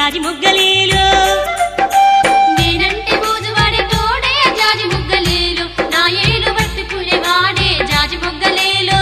జాజి మొగ్గలేలో నేనంటే బూజువాడే తోడే జాజి ముగ్గలేలు నా ఏలు పట్టుకునే వాడే జాజి ముగ్గలేలు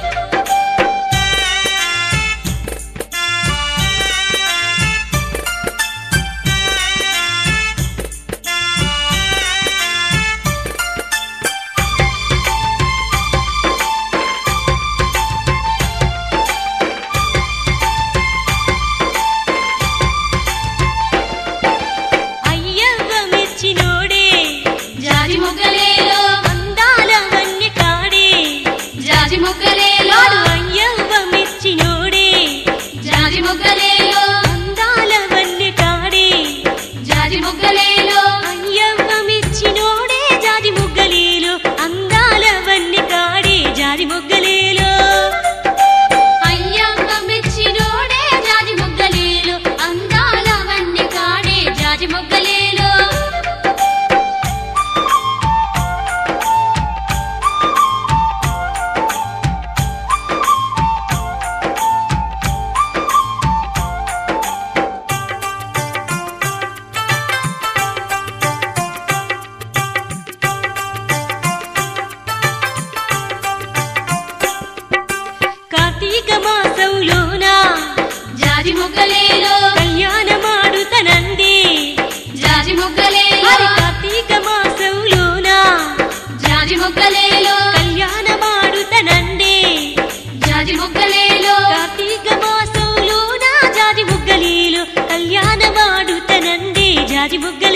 అయ్యవ్వ మెచ్చినోడే జాజి ముగ్గలేలు అందాల వన్య కాడే జాజి ముగ్గలేలు వాడు అయ్యవ్వ మెచ్చినోడే జాజి ముగ్గలేలు అందాల వన్య కాడే జాజి ముగ్గలేలు అయ్యవ్వ మెచ్చినోడే జాజి మొగ్గలేలో అందాల వన్య కాడే జాజి మొగ్గలేలో అయ్యమ్మ మెచ్చినోడే జాజి ముగ్గలేలు అందాల వన్నె కాడే జాజి ముగ్గలేలు కార్తీక మాసంలోనా జాజి ముగ్గలేలు కళ్యాణమాడుతనంది జాజి ముగ్గలేలు మరి కార్తీక మాసంలోనా జాజి ముగ్గలేలు కళ్యాణమాడుతనంది జాజి ముగ్గలేలు కార్తీక మాసంలోనా జాజి ముగ్గలీలు కళ్యాణమాడుతనంది జాజి ముగ్గ